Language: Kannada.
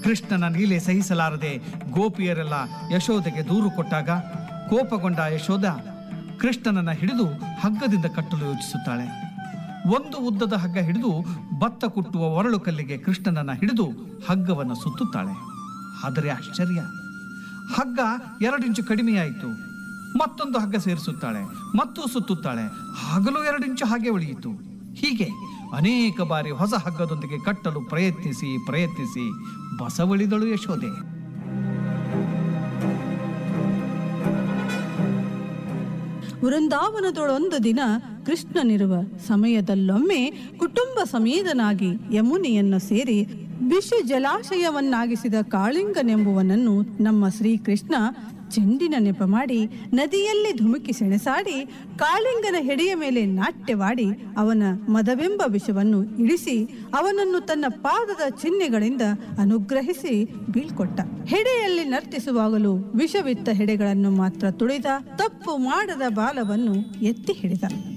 ಕೃಷ್ಣನ ನೀಲೆ ಸಹಿಸಲಾರದೆ ಗೋಪಿಯರೆಲ್ಲ ಯಶೋದೆಗೆ ದೂರು ಕೊಟ್ಟಾಗ ಕೋಪಗೊಂಡ ಯಶೋದ ಕೃಷ್ಣನನ್ನ ಹಿಡಿದು ಹಗ್ಗದಿಂದ ಕಟ್ಟಲು ಯೋಚಿಸುತ್ತಾಳೆ ಒಂದು ಉದ್ದದ ಹಗ್ಗ ಹಿಡಿದು ಭತ್ತ ಕುಟ್ಟುವ ಒರಳು ಕಲ್ಲಿಗೆ ಕೃಷ್ಣನನ್ನ ಹಿಡಿದು ಹಗ್ಗವನ್ನು ಸುತ್ತುತ್ತಾಳೆ ಆದರೆ ಆಶ್ಚರ್ಯ ಹಗ್ಗ ಎರಡಿಂಚು ಕಡಿಮೆಯಾಯಿತು ಮತ್ತೊಂದು ಹಗ್ಗ ಸೇರಿಸುತ್ತಾಳೆ ಮತ್ತು ಸುತ್ತುತ್ತಾಳೆ ಆಗಲೂ ಎರಡಿಂಚು ಹಾಗೆ ಉಳಿಯಿತು ಹೀಗೆ ಅನೇಕ ಬಾರಿ ಹೊಸ ಹಗ್ಗದೊಂದಿಗೆ ಕಟ್ಟಲು ಪ್ರಯತ್ನಿಸಿ ಪ್ರಯತ್ನಿಸಿ ಬಸವಳಿದಳು ಯಶೋದೆ ವೃಂದಾವನದೊಳೊಂದು ದಿನ ಕೃಷ್ಣನಿರುವ ಸಮಯದಲ್ಲೊಮ್ಮೆ ಕುಟುಂಬ ಸಮೇತನಾಗಿ ಯಮುನೆಯನ್ನು ಸೇರಿ ವಿಷ ಜಲಾಶಯವನ್ನಾಗಿಸಿದ ಕಾಳಿಂಗನೆಂಬುವನನ್ನು ನಮ್ಮ ಶ್ರೀಕೃಷ್ಣ ಚೆಂಡಿನ ನೆಪ ಮಾಡಿ ನದಿಯಲ್ಲಿ ಧುಮುಕಿ ಸೆಣಸಾಡಿ ಕಾಳಿಂಗನ ಹೆಡೆಯ ಮೇಲೆ ನಾಟ್ಯವಾಡಿ ಅವನ ಮದವೆಂಬ ವಿಷವನ್ನು ಇಳಿಸಿ ಅವನನ್ನು ತನ್ನ ಪಾದದ ಚಿಹ್ನೆಗಳಿಂದ ಅನುಗ್ರಹಿಸಿ ಬೀಳ್ಕೊಟ್ಟ ಹೆಡೆಯಲ್ಲಿ ನರ್ತಿಸುವಾಗಲೂ ವಿಷವಿತ್ತ ಹೆಡೆಗಳನ್ನು ಮಾತ್ರ ತುಳಿದ ತಪ್ಪು ಮಾಡದ ಬಾಲವನ್ನು ಎತ್ತಿ ಹಿಡಿದ